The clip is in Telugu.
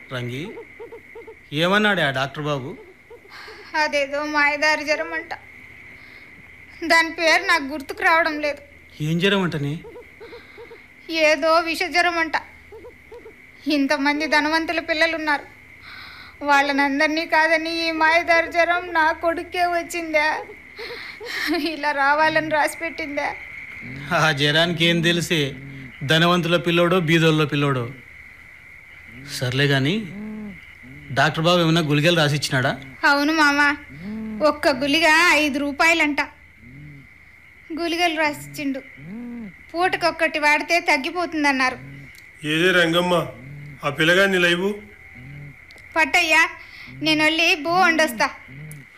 రంగి ఏమన్నాడు ఆ డాక్టర్ బాబు అదేదో మాయదారి జ్వరం అంట దాని పేరు నాకు గుర్తుకు రావడం లేదు ఏం జ్వరం అంటని ఏదో విష జ్వరం అంట ఇంతమంది ధనవంతుల పిల్లలు ఉన్నారు వాళ్ళనందరినీ కాదని ఈ మాయదారి జ్వరం నా కొడుకే వచ్చిందా ఇలా రావాలని రాసి పెట్టిందా ఆ జ్వరానికి ఏం తెలిసే ధనవంతుల పిల్లోడో బీదోళ్ళ పిల్లోడో సర్లే కానీ డాక్టర్ బాబు ఏమైనా గుళికలు రాసిచ్చినాడా అవును మామ ఒక్క గులిగ ఐదు రూపాయలంట గులిగలు రాసిచ్చిండు పూటకొక్కటి వాడితే తగ్గిపోతుందన్నారు ఏదే రంగమ్మ ఆ పిల్లగాన్ని లైవు పట్టయ్యా నేను వెళ్ళి బూ వండొస్తా